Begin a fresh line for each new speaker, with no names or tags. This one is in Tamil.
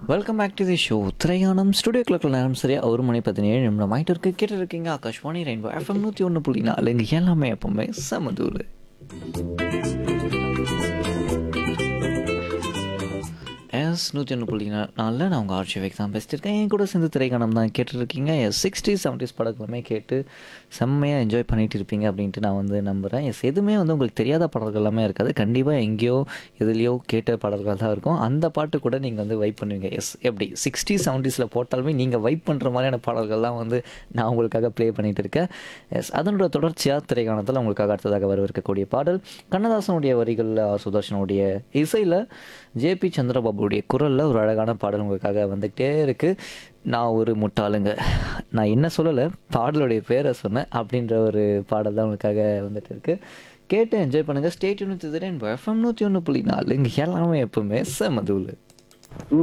welcome back to the show திரையானம் ஸ்டுடியோ கிளக்கில் நேரம் சரியா ஒரு மணி பதினேழு நிமிடம் ஆகிட்டு இருக்கு கேட்டு இருக்கீங்க ஆகாஷ்வாணி ரெயின்போ எஃப்எம் நூற்றி ஒன்று புள்ளி நாலு இங்கே எல்லாமே எப்பவுமே சமதூர் எஸ் நூற்றி ஒன்று புள்ளி நா- நாலில் நான் உங்கள் ஆர்ச்சி வைக் தான் பேசிட்டுருக்கேன் என் கூட சேர்ந்து திரைக்கணம் தான் கேட்டுருக்கீங்க எஸ் சிக்ஸ்டீஸ் செவன்டீஸ் படங்களுமே கேட்டு செம்மையாக என்ஜாய் பண்ணிட்டு இருப்பீங்க அப்படின்ட்டு நான் வந்து நம்புகிறேன் எஸ் எதுவுமே வந்து உங்களுக்கு தெரியாத பாடல்கள் எல்லாமே இருக்காது கண்டிப்பாக எங்கேயோ எதுலேயோ கேட்ட பாடல்கள் தான் இருக்கும் அந்த பாட்டு கூட நீங்கள் வந்து வைப் பண்ணுவீங்க எஸ் எப்படி சிக்ஸ்டி செவன்டீஸில் போட்டாலுமே நீங்கள் வைப் பண்ணுற மாதிரியான பாடல்கள் தான் வந்து நான் உங்களுக்காக ப்ளே பண்ணிட்டு இருக்கேன் எஸ் அதனோட தொடர்ச்சியாக திரைக்காணத்தில் உங்களுக்காக அடுத்ததாக வரவிருக்கக்கூடிய பாடல் கண்ணதாசனுடைய வரிகளில் சுதர்ஷனுடைய இசையில் ஜேபி சந்திரபாபுடைய குரலில் ஒரு அழகான பாடல் உங்களுக்காக வந்துக்கிட்டே இருக்குது நான் ஒரு முட்டாளுங்க நான் என்ன சொல்லலை பாடலுடைய பேரை சொன்னேன் அப்படின்ற ஒரு பாடல் தான் உங்களுக்காக வந்துட்டு இருக்கு கேட்டு என்ஜாய் பண்ணுங்கள் ஸ்டேட் யூனிட் எஃப்எம் நூற்றி ஒன்று புள்ளி நாலு இங்கே எல்லாமே எப்பவுமே செமதூள்